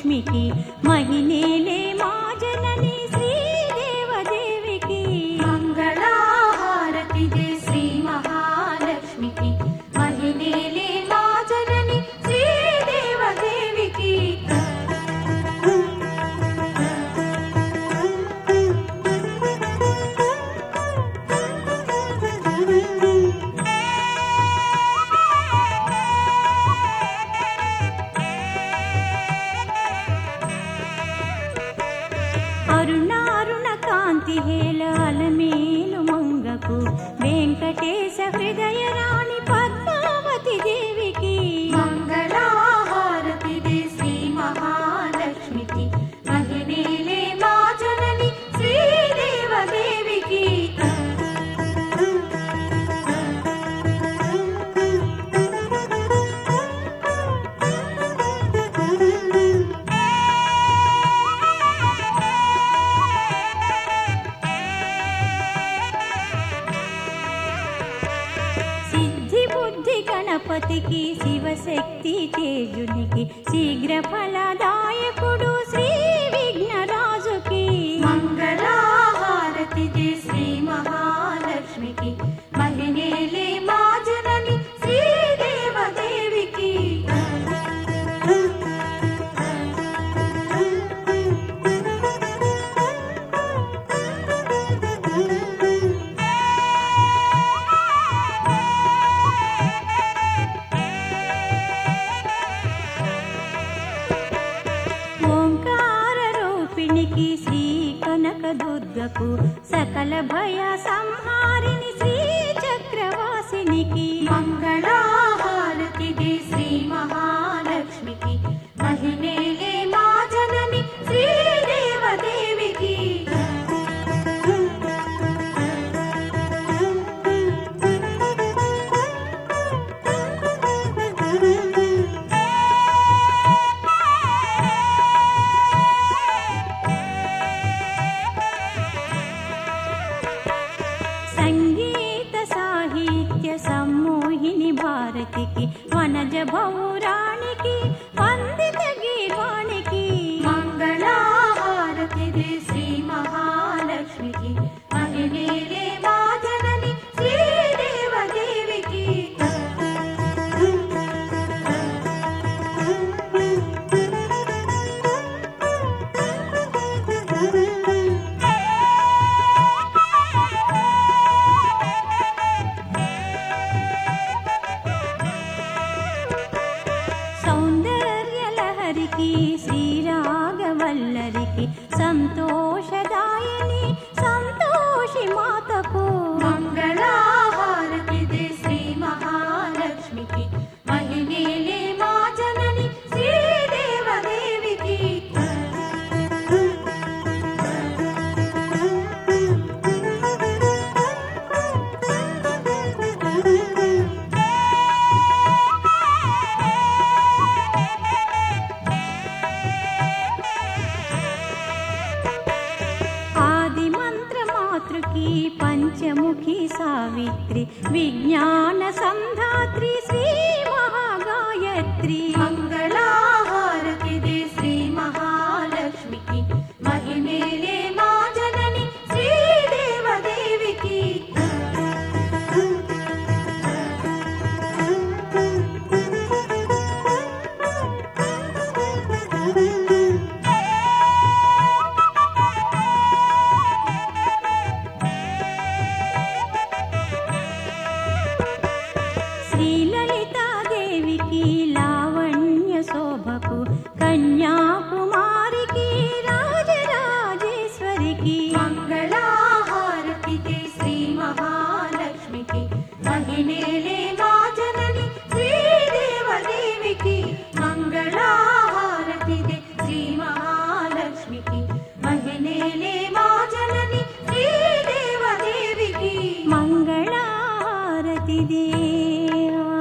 లక్ష్మికి మహిళలే మా జనని శ్రీదేవదేవికి మంగళహారతి దే శ్రీ మహాలక్ష్మికి మహిళలే మా జనని శ్రీదేవదేవికి అరుణారుణ కాంతి హేళ అలమేలు మంగకు వెంకటేశ హృదయ రాణి పద్మావతి దేవికి మంగళహారతి దే శ్రీ మహాలక్ష్మికి మహిళలే మా జనని శ్రీదేవదేవికి సిద్ధి బుద్ధి గణపతికి శివశక్తి తేజునికి శీఘ్ర ఫలదాయకుడు శ్రీ విఘ్నరాజుకి మంగళహారతి దే శ్రీ మహాలక్ష్మికి మహిళలే మా జనని శ్రీదేవదేవికి ఓంకార రూపిణికి శ్రీ కనక దుర్గకు సకల భయ సంహారిణి శ్రీ చక్రవాసినికి మంగళహారతి దే శ్రీ మహాలక్ష్మికి మహిళలే మా జనని శ్రీదేవదేవికి సంగీత సాహిత్య సమ్మోహిని భారతికి వనజ భౌరాణికి వందిత గీవాణికి మంగళహారతి దే శ్రీ మహాలక్ష్మికి మహిళలే మా జనని శ్రీదేవదేవికి సౌందర్య లహరికి శ్రీరాగవల్లరికి సంతోషదాయని సంతోషి మాతకు మంగళహారతి దే శ్రీ మహాలక్ష్మికి మహిళలే మా జనని శ్రీదేవదేవికి ఆది మంత్ర మాతృకి పంచముఖి సావిత్రి విజ్ఞాన సంధాత్రి శ్రీ మహాగాయత్రి మంగళహారతి దే శ్రీ మహాలక్ష్మికి మహిళలే మా జనని శ్రీదేవదేవికి శ్రీలలితాదేవికి లావణ్య శోభకు కన్యాకుమారికి రాజరాజేశ్వరికి మంగళహారతి దే శ్రీ మహాలక్ష్మికి మహిళలే మా జనని శ్రీదేవదేవికి మంగళహారతి దే శ్రీ మహాలక్ష్మికి మహిళలే మా జనని శ్రీదేవదేవికి మంగళారతి దేవా